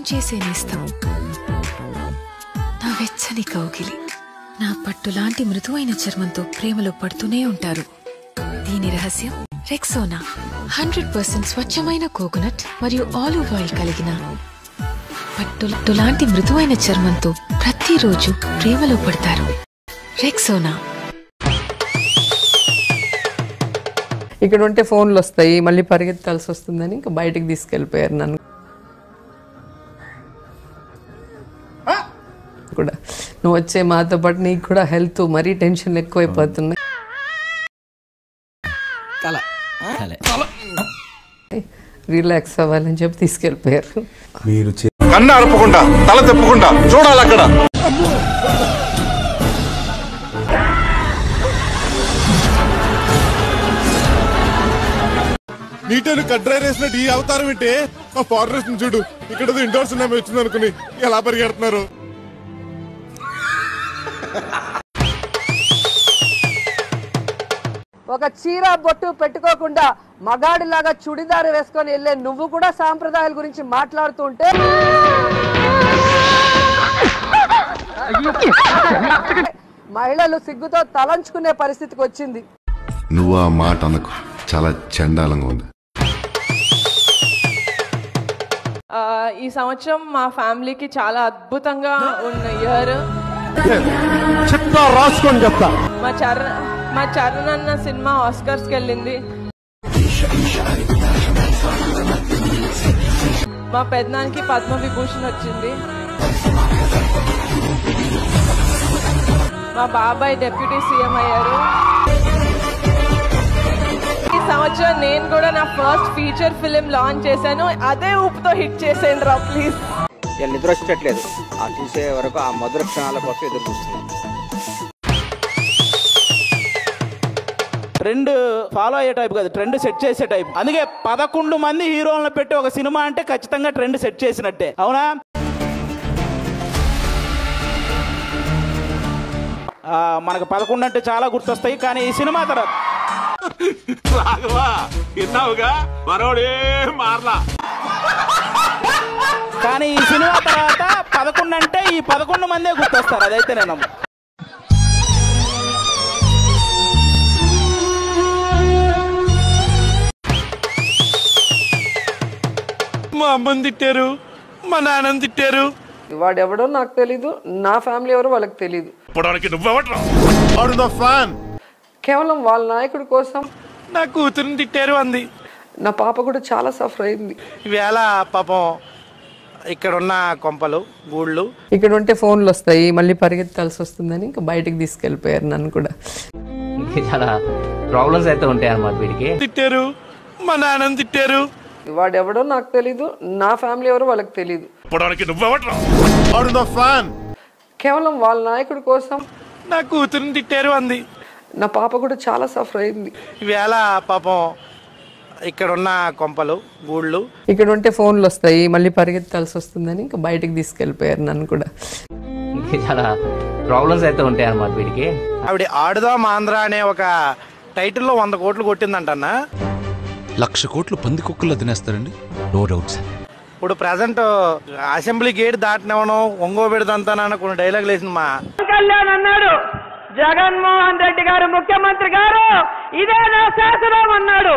చేసే నేస్తం నా వెచ్చని కౌగిలి నా పట్టులాంటి మృదువైన చర్మంతో ప్రేమలో పడుతూనే ఉంటారు దీని రహస్యం రెక్సోనా హండ్రెడ్ పర్సెంట్ స్వచ్ఛమైన కోకోనట్ మరియు ఆలివ్ ఆయిల్ కలిగిన పట్టులాంటి మృదువైన చర్మంతో ప్రతిరోజు ప్రేమలో పడతారు రెక్సోనా ఇక్కడ ఉంటే ఫోన్లు వస్తాయి మళ్ళీ పరిగెత్తాల్సి వస్తుందని ఇంకా బయటికి తీసుకెళ్ళిపోయారు నన్ను కూడా నువ్వు వచ్చే మాతో పాటు నీకు కూడా హెల్త్ మరీ టెన్షన్ ఎక్కువైపోతున్నాయి రిలాక్స్ అవ్వాలని చెప్పి తీసుకెళ్ళిపోయారు మీరు చే- కన్ను అరపకుండా తల తిప్పకుండా చూడాలి అక్కడ నీటను కడ్రైర్ వేసినట్టు ఈ అవతారం ఏంటి ఆ ఫారెస్ట్ చూడు ఇక్కడ ఇండోర్స్ ఉన్నాయి వచ్చింది అనుకుని ఎలా పరిగెడుతున్నారు ఒక చీర బొట్టు పెట్టుకోకుండా మగాడిలాగా చుడిదారు వేసుకొని వెళ్ళే నువ్వు కూడా సాంప్రదాయాల గురించి మాట్లాడుతుంటే మహిళలు సిగ్గుతో తలంచుకునే పరిస్థితికి వచ్చింది నువ్వు ఆ మాట అనకు చాలా చండాలంగా ఉంది ఆ, ఈ సంవత్సరం మా ఫ్యామిలీకి చాలా అద్భుతంగా ఉన్న ఇయర్ చెప్తా రాసుకొని చెప్తా మా చరణ్ మా చరణ్ అన్న సినిమా ఆస్కర్స్కి వెళ్ళింది మా పెద్దనానికి పద్మ విభూషణ్ వచ్చింది మా బాబాయ్ డెప్యూటీ సీఎం అయ్యారు ఈ సంవత్సరం నేను కూడా నా ఫస్ట్ ఫీచర్ ఫిలిం లాంచ్ చేశాను అదే ఊపుతో హిట్ చేసేయండి రా ప్లీజ్ ఇక నిద్ర వచ్చేటట్లేదు ఆ చూసే వరకు ఆ మధుర క్షణాల కోసం ఎదురు చూస్తున్నాం ట్రెండ్ ఫాలో అయ్యే టైప్ కాదు ట్రెండ్ సెట్ చేసే టైప్ అందుకే పదకొండు మంది హీరోలను పెట్టి ఒక సినిమా అంటే ఖచ్చితంగా ట్రెండ్ సెట్ చేసినట్టే అవునా ఆ, మనకు పదకొండు అంటే చాలా గుర్తొస్తాయి కానీ ఈ సినిమా తర్వాత విన్నావుగా మనోడే మారలా కానీ ఈ సినిమా తర్వాత పదకొండు అంటే ఈ పదకొండు మందే గుర్తొస్తారు అదైతే నేను నమ్ము. మా అమ్మని తిట్టారు మా నాన్నని తిట్టారు వాడెవడో నాకు తెలీదు నా ఫ్యామిలీ ఎవరో వాళ్ళకి తెలీదు పొడవడానికి నువ్వెవట్రా ఆడు నా ఫ్యాన్ కేవలం వాళ్ళ నాయకుడి కోసం నా కూతురుని తిట్టారు అంది నా పాప కూడా చాలా సఫర్ అయింది ఈవేళ పాపం ఇక్కడ ఉన్న కొంపలు గూళ్ళు ఇక్కడ ఉంటే ఫోన్లు వస్తాయి మళ్ళీ పరిగెత్తాల్సి వస్తుందని ఇంకా బయటికి తీసుకెళ్ళిపోయారు నన్ను కూడా చాలా ప్రాబ్లమ్స్ అయితే ఉంటాయి అన్నమాట వీడికి తిట్టారు మా నాన్నని తిట్టారు వాడెవడో నాకు తెలీదు నా ఫ్యామిలీ ఎవరో వాళ్ళకి తెలీదు పొడవడానికి నువ్వెవట్రా ఆడు నా ఫ్యాన్ కేవలం వాళ్ళ నాయకుడి కోసం నా కూతురుని తిట్టారు అంది నా పాప కూడా చాలా సఫర్ అయింది ఈవేళ పాపం ఇక్కడ ఉన్న కొంపలు గూళ్ళు ఇక్కడ ఉంటే ఫోన్లు వస్తాయి మళ్ళీ పరిగెత్తాల్సి వస్తుందని ఇంకా బయటికి తీసుకెళ్ళిపోయారు నన్ను కూడా చాలా ప్రాబ్లమ్స్ అయితే ఉంటాయి అన్నమాట వీడికి ఆవిడ ఆడుదాం ఆంధ్ర అనే ఒక టైటిల్లో వంద కోట్లు కొట్టిందంటన్నా లక్ష కోట్లు పంది కుక్కల్లో తినేస్తారండి నో డౌట్ సార్ ఇప్పుడు ప్రజెంట్ అసెంబ్లీ గేట్ దాటినవను ఒంగోబెడదంతానన్న కొన్ని డైలాగులు వేసింది మా కళ్యాణ్ అన్నాడు జగన్మోహన్ రెడ్డి గారు ముఖ్యమంత్రి గారు ఇదే నా శాసనం అన్నాడు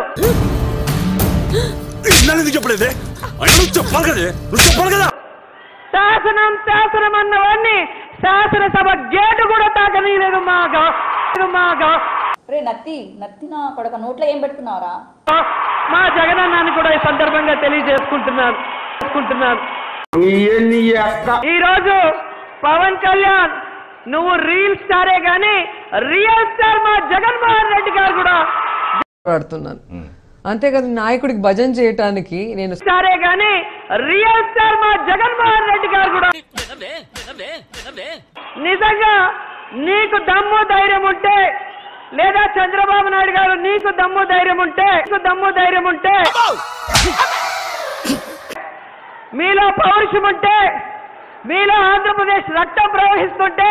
చెప్పలేదే చెప్పాలి కదే నువ్వు చెప్పాలి కదా శాసనం శాసనం అన్నవాడిని శాసనసభ గేటు కూడా తాకనీయలేదు మా గ- మా గ- రే నత్తి నత్తి నా కొడక నోట్లో ఏం పెట్టుకున్నావరా మా జగనన్నాన్ని కూడా ఈ సందర్భంగా తెలియజేసుకుంటున్నాను చేసుకుంటున్నాను ఈ రోజు పవన్ కళ్యాణ్ నువ్వు రీల్ స్టారే గాని రియల్ స్టార్ మా జగన్మోహన్ రెడ్డి గారు కూడా ఆడుతున్నాను అంతేకాదు నాయకుడికి భజన చేయటానికి నేను స్టారే గాని రియల్ స్టార్ మా జగన్మోహన్ రెడ్డి గారు కూడా నిజంగా నీకు దమ్ము ధైర్యం ఉంటే లేదా చంద్రబాబు నాయుడు గారు నీకు దమ్ము ధైర్యం ఉంటే నీకు దమ్ము ధైర్యం ఉంటే మీలో పౌరుషం ఉంటే మీలో ఆంధ్రప్రదేశ్ రక్తం ప్రవహిస్తుంటే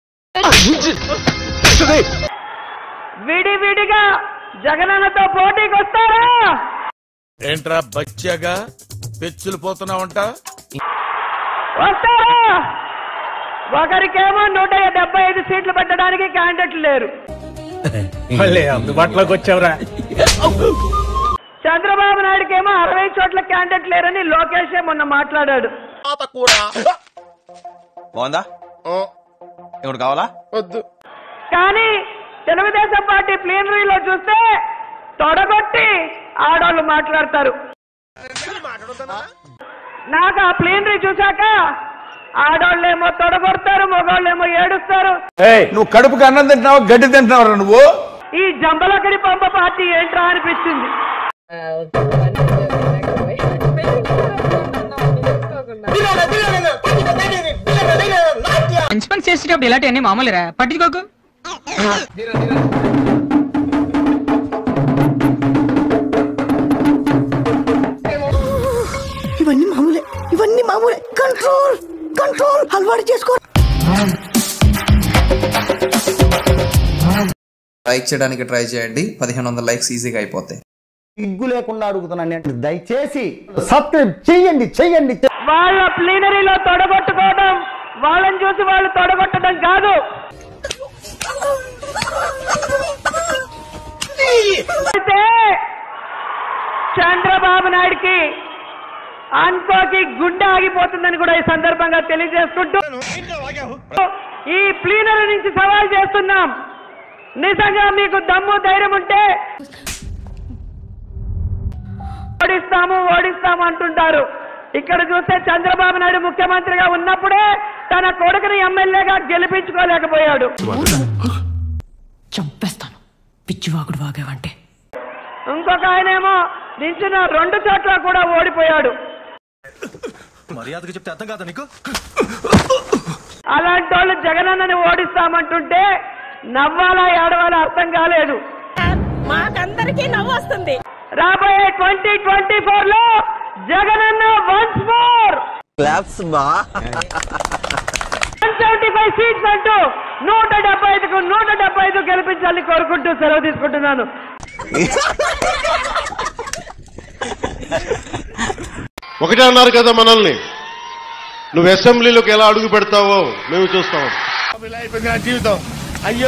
విడివిడిగా జగనన్నతో పోటీకి వస్తారా ఏంట్రా బచ్చాగా పెచ్చులు పోతున్నావంట వస్తారా ఒకరికేమో నూట డెబ్బై ఐదు సీట్లు పెట్టడానికి క్యాండిడేట్లు లేరు మళ్ళీ అందుబాటులోకి వచ్చావురా చంద్రబాబు నాయుడుకేమో అరవై చోట్ల క్యాండిడేట్ లేరని లోకేషే మొన్న మాట్లాడాడు బాగుందా ఇప్పుడు కావాలా వద్దు కానీ తెలుగుదేశం పార్టీ ప్లీనరీలో చూస్తే తొడగొట్టి ఆడవాళ్ళు మాట్లాడతారు నాకు ఆ ప్లీనరీ చూశాక ఆడవాళ్ళేమో తొడగొడతారు మగవాళ్ళేమో ఏడుస్తారు నువ్వు కడుపుకి అన్నం తింటున్నావు గడ్డి తింటున్నావు నువ్వు ఈ జంబలకడి పంప పార్టీ ఏంట్రా అనిపించింది మంచి పని చేసేటప్పుడు ఇలాంటివన్నీ మామూలురా పట్టించుకోకు ఇవన్నీ మామూలే ఇవన్నీ మామూలే కంట్రోల్ కంట్రోల్ అలవాటు చేసుకో లైక్ చేయడానికి ట్రై చేయండి పదిహేను వందల లైక్స్ ఈజీగా అయిపోతాయి సిగ్గు లేకుండా అడుగుతున్నాను అంటే దయచేసి సబ్స్క్రైబ్ చెయ్యండి చెయ్యండి వాళ్ళ ప్లీనరీలో తొడగొట్టుకోవడం వాళ్ళని చూసి వాళ్ళు తొడగొట్టడం కాదు అయితే చంద్రబాబు నాయుడికి అనుకోకి గుండె ఆగిపోతుందని కూడా ఈ సందర్భంగా తెలియజేసుకుంటూ ఈ ప్లీనరీ నుంచి సవాల్ చేస్తున్నాం నిజంగా మీకు దమ్ము ధైర్యం ఉంటే ఓడిస్తాము ఓడిస్తాము అంటుంటారు ఇక్కడ చూస్తే చంద్రబాబు నాయుడు ముఖ్యమంత్రిగా ఉన్నప్పుడే తన కొడుకుని ఎమ్మెల్యేగా గెలిపించుకోలేకపోయాడు చంపేస్తాను పిచ్చివాగుడు వాగావంటే ఇంకొక ఆయనేమో నించిన రెండు చోట్ల కూడా ఓడిపోయాడు మర్యాదగా చెప్తే అర్థం కాదా నీకు అలాంటి వాళ్ళు జగనన్నని ఓడిస్తామంటుంటే నవ్వాలా ఏడవాలా అర్థం కాలేదు మాకందరికీ నవ్వు వస్తుంది రాబోయే ట్వంటీ ట్వంటీ ఫోర్ లో జగనన్న వన్స్ మోర్ క్లాప్స్ బా వన్ సెవెంటీ ఫైవ్ సీట్స్ అంటూ నూట డెబ్బై ఐదుకు నూట డెబ్బై ఐదు గెలిపించాలని కోరుకుంటూ సెలవు తీసుకుంటున్నాను ఒకటే అన్నారు కదా మనల్ని నువ్వు అసెంబ్లీలోకి ఎలా అడుగు పెడతావో మేము చూస్తాం జీవితం అయ్యో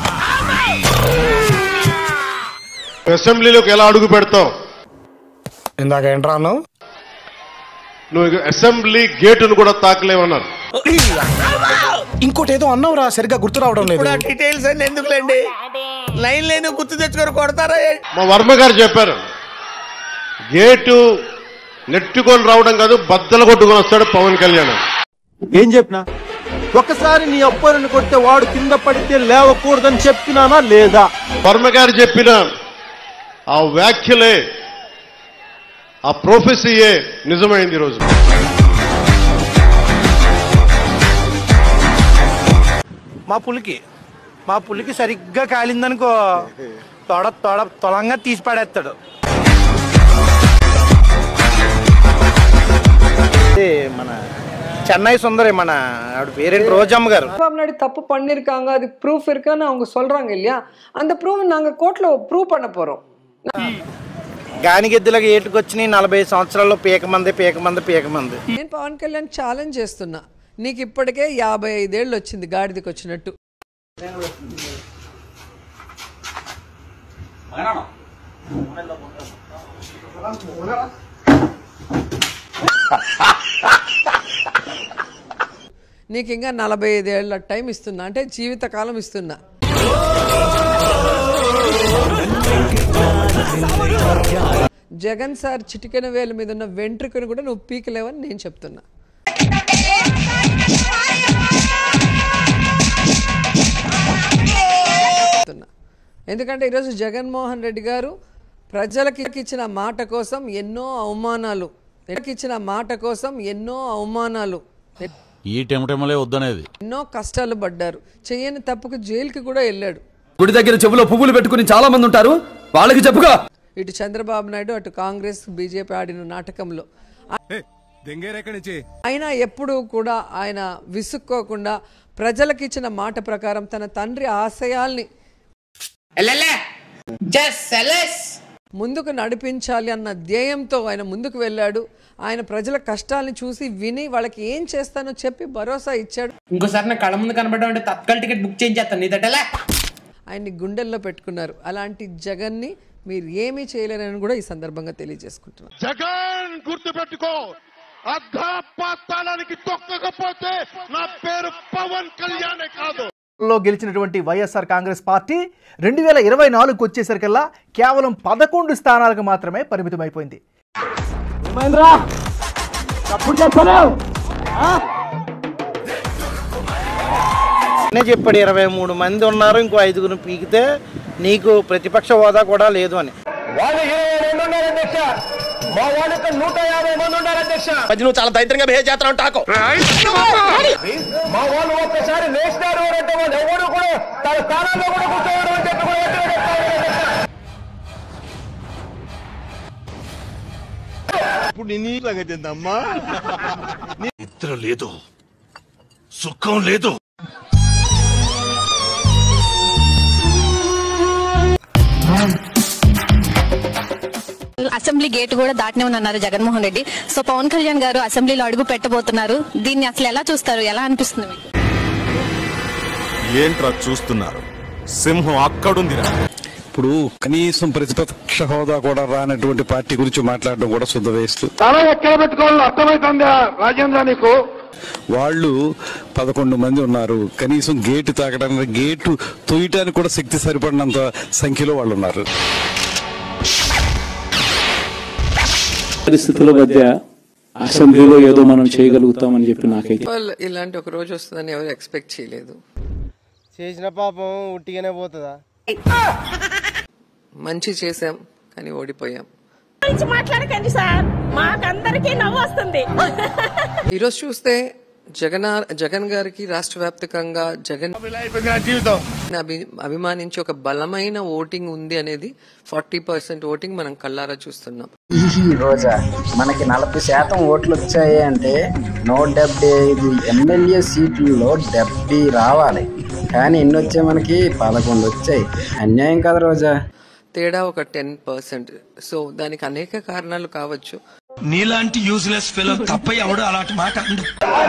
అసెంబ్లీలోకి ఎలా అడుగు పెడతావు ఇందాక ఏంట్రాను నువ్వు అసెంబ్లీ గేటును కూడా తాకలేవన్నారు ఇంకోటి ఏదో అన్నావురా సరిగ్గా గుర్తు రావడం లేదు డీటెయిల్స్ అన్ని ఎందుకులేండి లైన్ లేని గుర్తు తెచ్చుకొని కొడతారా మా వర్మ గారు చెప్పారు గేటు నెట్టుకొని రావడం కాదు బద్దలు కొట్టుకొని వస్తాడు పవన్ కళ్యాణ్ ఏం చెప్పినా ఒకసారి నీ అబ్బాయిని కొడితే వాడు కింద పడితే లేవకూడదని చెప్పినానా లేదా వర్మ గారు చెప్పిన ఆ వ్యాఖ్యలే ఆ ప్రొఫెసీయే నిజమైంది ఈరోజు మా పులికి మా పులికి సరిగ్గా కాలిందనుకో తొడ తొడ తొలంగా తీసి పడేస్తాడు ఇది మన చెన్నై సుందరి మన ఆవిడ పేరేంటి రోజమ్మ గారు சந்திரபாபு நாயுடு தப்பு பண்ணிருக்காங்க அது ப்ரூஃப் இருக்கான்னு அவங்க சொல்றாங்க இல்லையா அந்த ப்ரூஃப் நாங்க கோர்ட்ல ப்ரூவ் பண்ண போறோம் గానిగెద్దులకు ఏటుకొచ్చినాయి నలభై సంవత్సరాల్లో పీక మంది పీక మంది పీక మంది నేను పవన్ కళ్యాణ్ ఛాలెంజ్ చేస్తున్నా నీకు ఇప్పటికే యాభై ఐదేళ్ళు వచ్చింది గాడిదకి వచ్చినట్టు నీకు ఇంకా నలభై ఐదేళ్ల టైం ఇస్తున్నా అంటే జీవితకాలం ఇస్తున్నా జగన్ సార్ చిటికెన వేల మీద ఉన్న వెంట్రుకను కూడా నువ్వు పీకలేవని నేను చెప్తున్నా చెప్తున్నా. ఎందుకంటే ఈరోజు జగన్మోహన్ రెడ్డి గారు ప్రజలకి ఇచ్చిన మాట కోసం ఎన్నో అవమానాలు ఇచ్చిన మాట కోసం ఎన్నో అవమానాలు ఈ టెమటెమలే వద్దనేది ఎన్నో కష్టాలు పడ్డారు చెయ్యని తప్పుకు జైలుకి కూడా వెళ్ళాడు గుడి దగ్గర చెవులో పువ్వులు పెట్టుకుని చాలా మంది ఉంటారు వాళ్ళకి చెప్పుగా ఇటు చంద్రబాబు నాయుడు అటు కాంగ్రెస్ బీజేపీ ఆడిన నాటకంలో ఆయన ఎప్పుడూ కూడా ఆయన విసుక్కోకుండా ప్రజలకు ఇచ్చిన మాట ప్రకారం తన తండ్రి ఆశయాల్ని ముందుకు నడిపించాలి అన్న ధ్యేయంతో ఆయన ముందుకు వెళ్ళాడు ఆయన ప్రజల కష్టాలను చూసి విని వాళ్ళకి ఏం చేస్తానో చెప్పి భరోసా ఇచ్చాడు ఇంకోసారి నా కళ్ళ ముందు కనబడడం అంటే తత్కాల టికెట్ బుక్ చేయించేస్తాను నీదటలే ఆయన్ని గుండెల్లో పెట్టుకున్నారు అలాంటి జగన్ని మీరు ఏమీ చేయలేరని కూడా ఈ సందర్భంగా తెలియజేసుకుంటున్నారు జగన్ గుర్తు పెట్టుకో అర్ధపాతాళానికి తొక్కకపోతే నా పేరు పవన్ కళ్యాణే కాదు లో గెలిచినటువంటి వైఎస్ఆర్ కాంగ్రెస్ పార్టీ రెండు వేల ఇరవై నాలుగుకి వచ్చేసరికల్లా కేవలం పదకొండు స్థానాలకు మాత్రమే పరిమితమైపోయింది అనే చెప్పాడు ఇరవై మూడు మంది ఉన్నారు ఇంకో ఐదుగురు పీకితే నీకు ప్రతిపక్ష హోదా కూడా లేదు అని వాళ్ళు ఇరవై రెండు ఉన్నారు అధ్యక్ష మా వాళ్ళు ఇక్కడ నూట యాభై మంది ఉన్నారు అధ్యక్ష అది నువ్వు చాలా దరిద్రంగా బిహేవ్ చేస్తున్నావు టాకో మా వాళ్ళు ఒక్కసారి లేచినారు అని అంటే వాళ్ళు ఎవరు కూడా తన స్థానాల్లో కూడా కూర్చోవడం అని చెప్పి కూడా ఎత్తున చెప్తారు అధ్యక్ష. ఇప్పుడు నీ సంగతి ఏందమ్మా నిద్ర లేదు సుఖం లేదు అసెంబ్లీ గేట్ కూడా దాటనే ఉన్నారు జగన్మోహన్ రెడ్డి సో పవన్ కళ్యాణ్ గారు అసెంబ్లీలో అడుగు పెట్టబోతున్నారు దీన్ని అసలు ఎలా చూస్తారు ఎలా అనిపిస్తుంది మీకు ఏంట్రా చూస్తున్నారు సింహం అక్కడుందిరా ఇప్పుడు కనీసం ప్రతిపక్ష హోదా కూడా రానటువంటి పార్టీ గురించి మాట్లాడడం కూడా శుద్ధ వేస్ట్ తల ఎక్కడ పెట్టుకోవాలో అర్థమవుతుందా రాజేంద్ర నీకు వాళ్ళు పదకొండు మంది ఉన్నారు కనీసం గేటు తాకడానికి గేటు తొయ్యటానికి కూడా శక్తి సరిపడినంత సంఖ్యలో వాళ్ళు ఉన్నారు పరిస్థితుల మధ్య అసెంబ్లీలో ఏదో మనం చేయగలుగుతామని చెప్పి నాకైతే వాళ్ళు ఇలాంటి ఒక రోజు వస్తుందని ఎవరు ఎక్స్పెక్ట్ చేయలేదు చేసిన పాపం ఉట్టిగానే పోతుందా మంచి చేశాం కానీ ఓడిపోయాం గురించి మాట్లాడకండి సార్ మాకందరికీ నవ్వు వస్తుంది ఈరోజు చూస్తే జగన్ జగన్ గారికి రాష్ట్ర వ్యాప్తంగా జగన్ జీవితం అభి- అభిమానించి ఒక బలమైన ఓటింగ్ ఉంది అనేది ఫార్టీ పర్సెంట్ ఓటింగ్ మనం కళ్ళారా చూస్తున్నాం ఈ రోజా మనకి నలభై శాతం ఓట్లు వచ్చాయి అంటే నూట డెబ్బై ఐదు ఎమ్మెల్యే సీట్లలో డెబ్బై రావాలి కానీ ఎన్ని వచ్చాయి మనకి పదకొండు వచ్చాయి అన్యాయం కదా రోజా తేడా ఒక టెన్ పర్సెంట్ సో దానికి అనేక కారణాలు కావచ్చు నీలాంటి యూజ్లెస్ ఫెలో తప్ప ఎవడు అలాంటి మాట అండు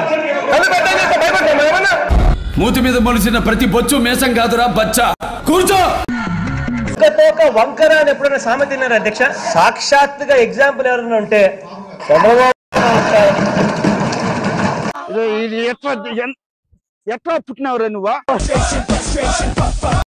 మూతి మీద మొలిసిన ప్రతి బొచ్చు మేసం కాదురా బచ్చా కూర్చో తోక వంకర అని ఎప్పుడైనా సామెత తిన్నారు అధ్యక్ష సాక్షాత్తుగా ఎగ్జాంపుల్ ఎవరైనా ఉంటే చంద్రబాబు ఎట్లా ఎట్లా పుట్టినవరా నువ్వా